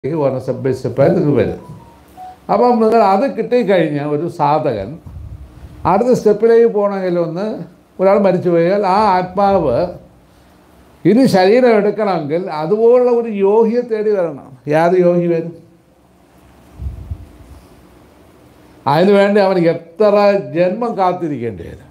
ഓരോ step by സ്റ്റെപ്പായി നിങ്ങൾ വരും അപ്പം നിങ്ങൾ അത് കിട്ടിക്കഴിഞ്ഞ ഒരു സാധകൻ അടുത്ത സ്റ്റെപ്പിലേക്ക് പോകണമെങ്കിൽ ഒന്ന് ഒരാൾ മരിച്ചു പോയാൽ ആ ആത്മാവ് ഇനി ശരീരം എടുക്കണമെങ്കിൽ അതുപോലുള്ള ഒരു യോഗ്യെ തേടി വരണം യാത് യോഗ്യ വരും അതിനുവേണ്ടി അവൻ എത്ര ജന്മം കാത്തിരിക്കേണ്ടി വരും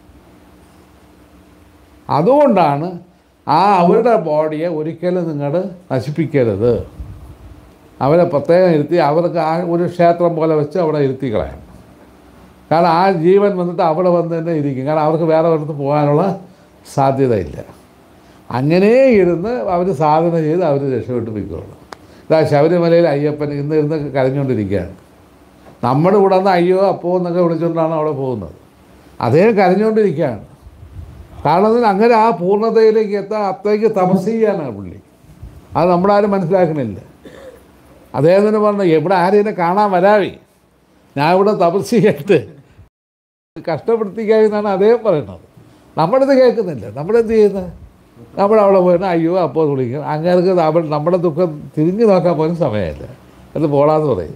അതുകൊണ്ടാണ് ആ അവരുടെ ബോഡിയെ ഒരിക്കലും നിങ്ങൾ നശിപ്പിക്കരുത് അവരെ പ്രത്യേകം ഇരുത്തി അവർക്ക് ആ ഒരു ക്ഷേത്രം പോലെ വെച്ച് അവിടെ ഇരുത്തി കളയണം കാരണം ആ ജീവൻ വന്നിട്ട് അവിടെ വന്ന് തന്നെ ഇരിക്കും കാരണം അവർക്ക് വേറെ ഒരിടത്ത് പോകാനുള്ള സാധ്യതയില്ല അങ്ങനെ ഇരുന്ന് അവർ സാധന ചെയ്ത് അവർ രക്ഷപ്പെട്ട് പോയിക്കോളും ഇതാ ശബരിമലയിൽ അയ്യപ്പൻ ഇന്ന് ഇരുന്ന് കരഞ്ഞുകൊണ്ടിരിക്കുകയാണ് നമ്മുടെ കൂടെ നിന്ന് അയ്യോ അപ്പോ എന്നൊക്കെ വിളിച്ചുകൊണ്ടാണ് അവിടെ പോകുന്നത് അദ്ദേഹം കരഞ്ഞുകൊണ്ടിരിക്കുകയാണ് കാരണം അതിന് അങ്ങനെ ആ പൂർണ്ണതയിലേക്ക് എത്താൻ അത്രയ്ക്ക് തപസ് ചെയ്യാനാണ് പുള്ളി അത് നമ്മളാരും മനസ്സിലാക്കണില്ല അദ്ദേഹം തന്നെ പറഞ്ഞു എവിടെ ആരും എന്നെ കാണാൻ വരാവേ ഞാൻ ഇവിടെ തപസ് ചെയ്യട്ട് കഷ്ടപ്പെടുത്തിക്കായി എന്നാണ് അദ്ദേഹം പറയുന്നത് നമ്മളിത് കേൾക്കുന്നില്ല നമ്മളെന്ത് ചെയ്യുന്നത് നമ്മൾ അവിടെ പോയിട്ട് അയ്യോ അപ്പോൾ വിളിക്കും അങ്ങനെ അവൾ നമ്മുടെ ദുഃഖം തിരിഞ്ഞു നോക്കാൻ പോലും സമയമില്ല അത് പോളാന്ന് പറയും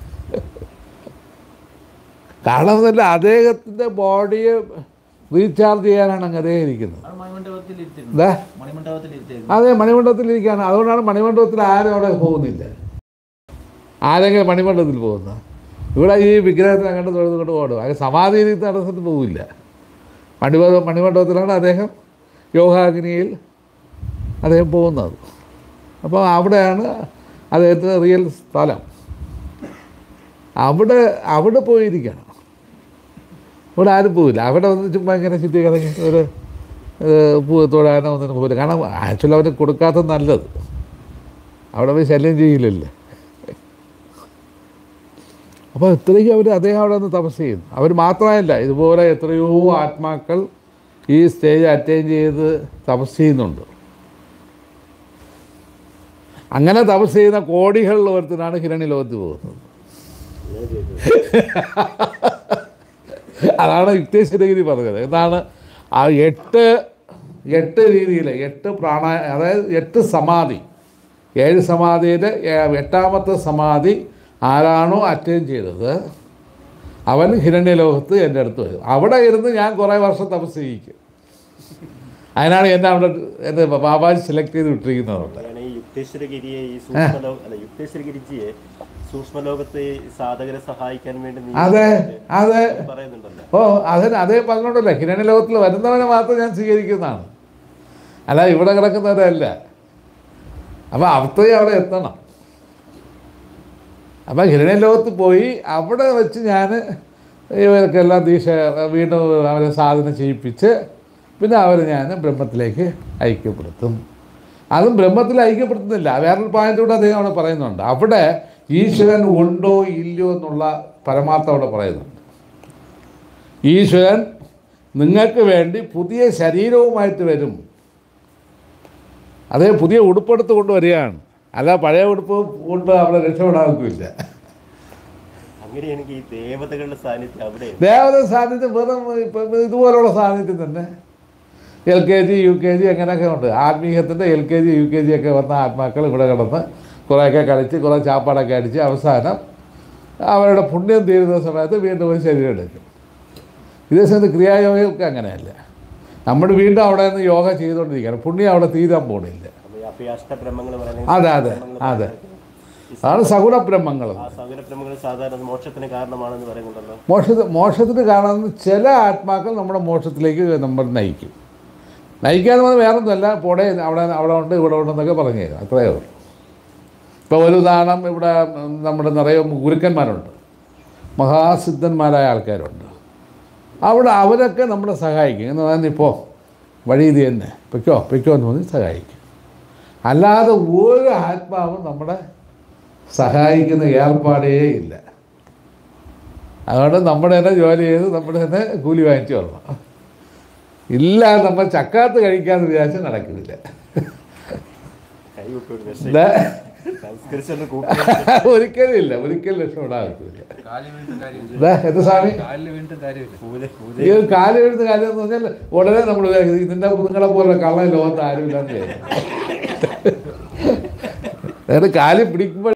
കാരണം എന്നല്ല അദ്ദേഹത്തിൻ്റെ ബോഡിയെ റീചാർജ് ചെയ്യാനാണ് അങ്ങ് അദ്ദേഹം ഇരിക്കുന്നത് അത് മണിമണ്ഡപത്തിൽ ഇരുത്തിയിരുന്നു എന്താ മണിമണ്ഡപത്തിൽ ഇരുത്തിയിരുന്നു അതെ മണിമണ്ഡപത്തിലിരിക്കുകയാണ് അതുകൊണ്ടാണ് മണിമണ്ഡപത്തിൽ ആരും അവിടെ പോകുന്നില്ല ആരെങ്കിലും മണിമണ്ഡപത്തിൽ പോകുന്ന ഇവിടെ ഈ വിഗ്രഹത്തിന് അങ്ങോട്ട് തൊഴുതുകൊണ്ട് ഓടും അത് സമാധി നടന്നിട്ട് പോവില്ല മണിമണ്ഡപ മണിമണ്ഡപത്തിലാണ് അദ്ദേഹം യോഗാഗ്നിയിൽ അദ്ദേഹം പോകുന്നത് അപ്പോൾ അവിടെയാണ് അദ്ദേഹത്തിന് റിയൽ സ്ഥലം അവിടെ അവിടെ പോയിരിക്കണം ഇവിടെ ആരും പോവില്ല അവിടെ വന്ന് ചുമ്മാ ഇങ്ങനെ ചുറ്റി കിടങ്ങി ഒരു ഏഹ്, പൂ തൊഴാനോ ഒന്നിനും പോകില്ല കാരണം ആക്ച്വലി അവന് കൊടുക്കാത്തത് നല്ലത് അവിടെ പോയി ശല്യം ചെയ്യില്ലല്ലോ അപ്പോൾ ഇത്രയ്ക്ക് അവർ അദ്ദേഹം അവിടെ നിന്ന് തപസ് ചെയ്യുന്നു അവർ മാത്രമല്ല ഇതുപോലെ എത്രയോ ആത്മാക്കൾ ഈ സ്റ്റേജ് അറ്റൈൻ ചെയ്ത് തപസ് ചെയ്യുന്നുണ്ട് അങ്ങനെ തപസ് ചെയ്യുന്ന കോടികളിൽ ഒരുത്തനാണ് ഹിരണി ലോകത്ത് പോകുന്നത് അതാണ് യുക്തേശ്വരഗിരി പറഞ്ഞത് എന്താണ് ആ എട്ട് എട്ട് രീതിയിൽ എട്ട് പ്രാണ അതായത് എട്ട് സമാധി ഏഴ് സമാധിയിൽ എട്ടാമത്തെ സമാധി ആരാണോ അറ്റൈൻ ചെയ്തത് അവൻ ഹിരണ്യലോകത്ത് എൻ്റെ അടുത്ത് വരും അവിടെ ഇരുന്ന് ഞാൻ കുറേ വർഷം തപസ് ചെയ്യിക്കും അതിനാണ് എന്നെ അവിടെ എൻ്റെ ബാബാജി സെലക്ട് ചെയ്ത് വിട്ടിരിക്കുന്നത് അങ്ങനെ ഈ യുക്തേശ്വരഗിരിയെ ഈ സൂക്ഷ്മലോക അല്ല യുക്തേശ്വരഗിരിജിയെ സൂക്ഷ്മലോകത്തെ ഈ സാധകരെ സഹായിക്കാൻ വേണ്ടി നീ അതെ അതെ പറയുന്നുണ്ടല്ലോ ഓ അതിന് അതേ പറഞ്ഞോണ്ടല്ലേ ഹിരണ്യലോകത്തിൽ വരുന്നവനെ മാത്രം ഞാൻ സ്വീകരിക്കുന്നതാണ് അല്ല ഇവിടെ കിടക്കുന്നവരല്ല അപ്പോൾ അവിടുത്തെ അവിടെ എത്തണം അപ്പം ഹിരണ്യലോകത്ത് പോയി അവിടെ വെച്ച് ഞാൻ ഇവർക്കെല്ലാം ദീക്ഷ വീണ്ടും അവരെ സാധന ചെയ്യിപ്പിച്ച് പിന്നെ അവരെ ഞാൻ ബ്രഹ്മത്തിലേക്ക് ഐക്യപ്പെടുത്തും അതും ബ്രഹ്മത്തിൽ ഐക്യപ്പെടുത്തുന്നില്ല വേറൊരു പോയിന്റ് കൂടെ അദ്ദേഹം അവിടെ പറയുന്നുണ്ട് അവിടെ ഈശ്വരൻ ഉണ്ടോ ഇല്ലയോ എന്നുള്ള പരമാർത്ഥം അവിടെ പറയുന്നുണ്ട് ഈശ്വരൻ നിങ്ങൾക്ക് വേണ്ടി പുതിയ ശരീരവുമായിട്ട് വരും അതേ പുതിയ ഉടുപ്പെടുത്ത് കൊണ്ടുവരികയാണ് അല്ല പഴയ ഉടുപ്പ് കൊണ്ട് അവിടെ രക്ഷപ്പെടാനൊന്നുമില്ല അങ്ങനെ എനിക്ക് ഈ ദേവതകളുടെ സാന്നിധ്യം അവിടെ ദേവത സാന്നിധ്യം വെറും ഇപ്പം ഇതുപോലുള്ള സാന്നിധ്യം തന്നെ L K G U K G അങ്ങനെയൊക്കെ ഉണ്ട് ആത്മീയത്തിൻ്റെ L K G U K G ഒക്കെ വന്ന ആത്മാക്കൾ ഇവിടെ കിടന്ന് കുറേയൊക്കെ കളിച്ച് കുറേ ചാപ്പാടൊക്കെ അടിച്ച് അവസാനം അവരുടെ പുണ്യം തീരുന്ന സമയത്ത് വീണ്ടും പോയി ശരീരം എടുക്കും ഇതേ സമയത്ത് ക്രിയായോഗയൊക്കെ അങ്ങനെയല്ല നമ്മൾ വീണ്ടും അവിടെ നിന്ന് യോഗ ചെയ്തുകൊണ്ടിരിക്കുകയാണ് പുണ്യം അവിടെ തീരാൻ പോണില്ല അപ്പൊ ഈ അപ്പൊ ഈ അഷ്ടബ്രഹ്മങ്ങൾ പറയുന്നത് അതെ അതെ അതെ അതാണ് സഗുണ ബ്രഹ്മങ്ങൾ ആ സകലബ്രഹ്മങ്ങൾ സാധാരണ മോക്ഷത്തിന് കാരണമാണെന്ന് പറയുന്നുണ്ടല്ലോ മോക്ഷ മോക്ഷത്തിന് കാണുന്ന ചില ആത്മാക്കൾ നമ്മുടെ മോക്ഷത്തിലേക്ക് നമ്മൾ നയിക്കും നയിക്കാന്ന് പറഞ്ഞാൽ വേറെ ഒന്നുമല്ല പോടെ അവിടെ അവിടെ ഉണ്ട് ഇവിടെ ഉണ്ടെന്നൊക്കെ പറഞ്ഞു തരും അത്രയേ ഉള്ളൂ ഇപ്പോൾ ഒരു ഉദാഹരണം ഇവിടെ നമ്മുടെ നിറയെ ഗുരുക്കന്മാരുണ്ട് മഹാസിദ്ധന്മാരായ ആൾക്കാരുണ്ട് അവിടെ അവരൊക്കെ നമ്മളെ സഹായിക്കും എന്ന് പറഞ്ഞാൽ ഇപ്പോൾ വഴി ഇത് തന്നെ പൊയ്ക്കോ പൊയ്ക്കോ എന്ന് പറഞ്ഞ് സഹായിക്കും അല്ലാതെ ഒരു ആത്മാവും നമ്മളെ സഹായിക്കുന്ന ഏർപ്പാടേ ഇല്ല അതുകൊണ്ട് നമ്മുടെ തന്നെ ജോലി ചെയ്ത് നമ്മുടെ തന്നെ കൂലി വാങ്ങിച്ചു കൊള്ളണം ഇല്ല നമ്മൾ ചക്കാത്ത് കഴിക്കാന്ന് വിചാരിച്ചാൽ നടക്കുന്നില്ല കൈ വിട്ടു ഇല്ല. സംസ്കരിച്ചൊന്ന് കൂട്ടി ഒരിക്കലും ഇല്ല ഒരിക്കലും രക്ഷപ്പെടാൻ പറ്റില്ല കാലിൽ വീണിട്ട് കാര്യമില്ല ഇതാ എന്ത് സ്വാമി കാലിൽ വീണിട്ട് കാര്യമില്ല പൂജ പൂജ ഈ ഒരു കാല് വീഴുന്ന കാര്യം എന്ന് പറഞ്ഞാൽ ഉടനെ നമ്മൾ വിചാരിക്കും, ഇതിന്റെ നിങ്ങളെ പോലെ കള്ള ലോകത്ത് ആരുമില്ലെന്ന് വിചാരിക്കും അതായത് കാല് പിടിക്കുമ്പോൾ